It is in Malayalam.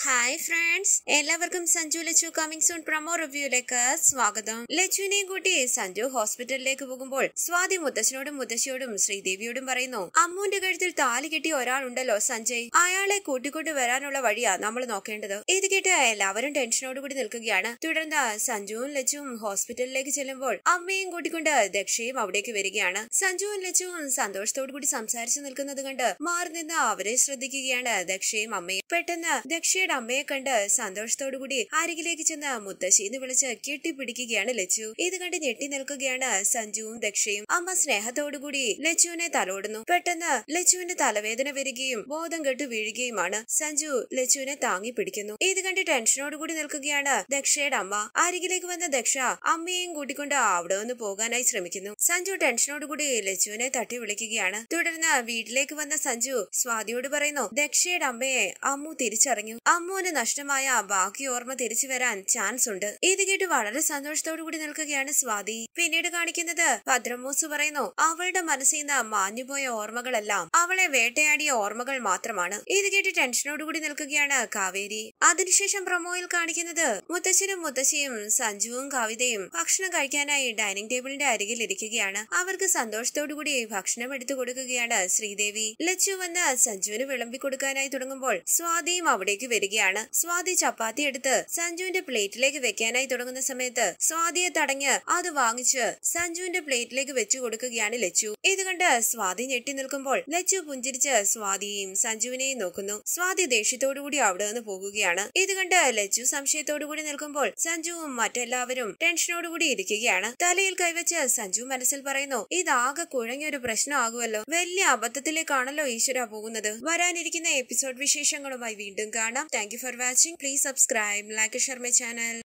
ഹായ് ഫ്രണ്ട്സ് എല്ലാവർക്കും Sanju Lachu coming soon promo റിവ്യൂയിലേക്ക് സ്വാഗതം ലച്ചുവിനെയും കൂട്ടി സഞ്ജു ഹോസ്പിറ്റലിലേക്ക് പോകുമ്പോൾ സ്വാതി മുത്തശ്ശനോടും മുത്തശ്ശിയോടും ശ്രീദേവിയോടും പറയുന്നു അമ്മുവിന്റെ കഴുത്തിൽ താലി കെട്ടിയ ഒരാളുണ്ടല്ലോ സഞ്ജയ് അയാളെ കൂട്ടിക്കൊണ്ട് വരാനുള്ള വഴിയാ നമ്മൾ നോക്കേണ്ടത് ഇത് കേട്ട് എല്ലാവരും ടെൻഷനോട് കൂടി നിൽക്കുകയാണ് തുടർന്ന് സഞ്ജുവും ലച്ചുവും ഹോസ്പിറ്റലിലേക്ക് ചെല്ലുമ്പോൾ അമ്മയും കൂട്ടിക്കൊണ്ട് ദക്ഷയും അവിടേക്ക് വരികയാണ് സഞ്ജുവും ലച്ചുവും സന്തോഷത്തോടു കൂടി സംസാരിച്ചു നിൽക്കുന്നത് കണ്ട് മാറി നിന്ന് അവരെ ശ്രദ്ധിക്കുകയാണ് ദക്ഷയും അമ്മയും പെട്ടെന്ന് ദക്ഷയുടെ അമ്മയെ കണ്ട് സന്തോഷത്തോടു കൂടി അരികിലേക്ക് ചെന്ന് മുത്തശ്ശി എന്ന് വിളിച്ച് കെട്ടിപ്പിടിക്കുകയാണ് ലച്ചു ഇത് കണ്ട് ഞെട്ടി നിൽക്കുകയാണ് സഞ്ജുവും ദക്ഷയും അമ്മ സ്നേഹത്തോടു കൂടി ലച്ചുവിനെ തലോടുന്നു പെട്ടെന്ന് ലച്ചുവിന്റെ തലവേദന വരികയും ബോധം കെട്ട് വീഴുകയുമാണ് സഞ്ജു ലച്ചുവിനെ താങ്ങി പിടിക്കുന്നു ഇത് കണ്ട് ടെൻഷനോട് കൂടി നിൽക്കുകയാണ് ദക്ഷയുടെ അമ്മ അരികിലേക്ക് വന്ന ദക്ഷ അമ്മയെയും കൂട്ടിക്കൊണ്ട് അവിടെ നിന്ന് പോകാനായി ശ്രമിക്കുന്നു സഞ്ജു ടെൻഷനോട് കൂടി ലച്ചുവിനെ തട്ടി വിളിക്കുകയാണ് തുടർന്ന് വീട്ടിലേക്ക് വന്ന സഞ്ജു സ്വാതിയോട് പറയുന്നു ദക്ഷയുടെ അമ്മയെ അമ്മു തിരിച്ചറിഞ്ഞു അമ്മുവിന് നഷ്ടമായ ബാക്കി ഓർമ്മ തിരിച്ചു വരാൻ ചാൻസ് ഉണ്ട് ഇത് കേട്ട് വളരെ സന്തോഷത്തോടു കൂടി നിൽക്കുകയാണ് സ്വാതി പിന്നീട് കാണിക്കുന്നത് ഭദ്രമൂസ് പറയുന്നു അവളുടെ മനസ്സിൽ നിന്ന് മാഞ്ഞുപോയ ഓർമ്മകളെല്ലാം അവളെ വേട്ടയാടിയ ഓർമ്മകൾ മാത്രമാണ് ഇത് കേട്ട് ടെൻഷനോട് കൂടി നിൽക്കുകയാണ് കാവേരി അതിനുശേഷം പ്രൊമോയിൽ കാണിക്കുന്നത് മുത്തശ്ശനും മുത്തശ്ശിയും സഞ്ജുവും കവിതയും ഭക്ഷണം കഴിക്കാനായി ഡൈനിങ് ടേബിളിന്റെ അരികിൽ ഇരിക്കുകയാണ് അവർക്ക് സന്തോഷത്തോടു കൂടി ഭക്ഷണം എടുത്തു കൊടുക്കുകയാണ് ശ്രീദേവി ലച്ചു വന്ന് സഞ്ജുവിന് വിളമ്പി കൊടുക്കാനായി തുടങ്ങുമ്പോൾ സ്വാതിയും അവിടേക്ക് വരികയാണ് സ്വാതി ചപ്പാത്തി എടുത്ത് സഞ്ജുവിന്റെ പ്ലേറ്റിലേക്ക് വെക്കാനായി തുടങ്ങുന്ന സമയത്ത് സ്വാതിയെ തടഞ്ഞ് അത് വാങ്ങിച്ച് സഞ്ജുവിന്റെ പ്ലേറ്റിലേക്ക് വെച്ചു കൊടുക്കുകയാണ് ലച്ചു ഇത് കണ്ട് സ്വാതി ഞെട്ടി നിൽക്കുമ്പോൾ ലച്ചു പുഞ്ചിരിച്ച് സ്വാതിയെയും സഞ്ജുവിനെയും നോക്കുന്നു സ്വാതി ദേഷ്യത്തോടു കൂടി അവിടെ നിന്ന് പോകുകയാണ് ഇത് കണ്ട് ലച്ചു സംശയത്തോടു കൂടി നിൽക്കുമ്പോൾ സഞ്ജുവും മറ്റെല്ലാവരും ടെൻഷനോട് കൂടി ഇരിക്കുകയാണ് തലയിൽ കൈവച്ച് സഞ്ജു മനസ്സിൽ പറയുന്നു ഇതാകെ കുഴങ്ങിയൊരു പ്രശ്നമാകുമല്ലോ വലിയ അബദ്ധത്തിലേക്കാണല്ലോ ഈശ്വര പോകുന്നത് വരാനിരിക്കുന്ന എപ്പിസോഡ് വിശേഷങ്ങളുമായി വീണ്ടും കാണാം thank you for watching please subscribe like share my channel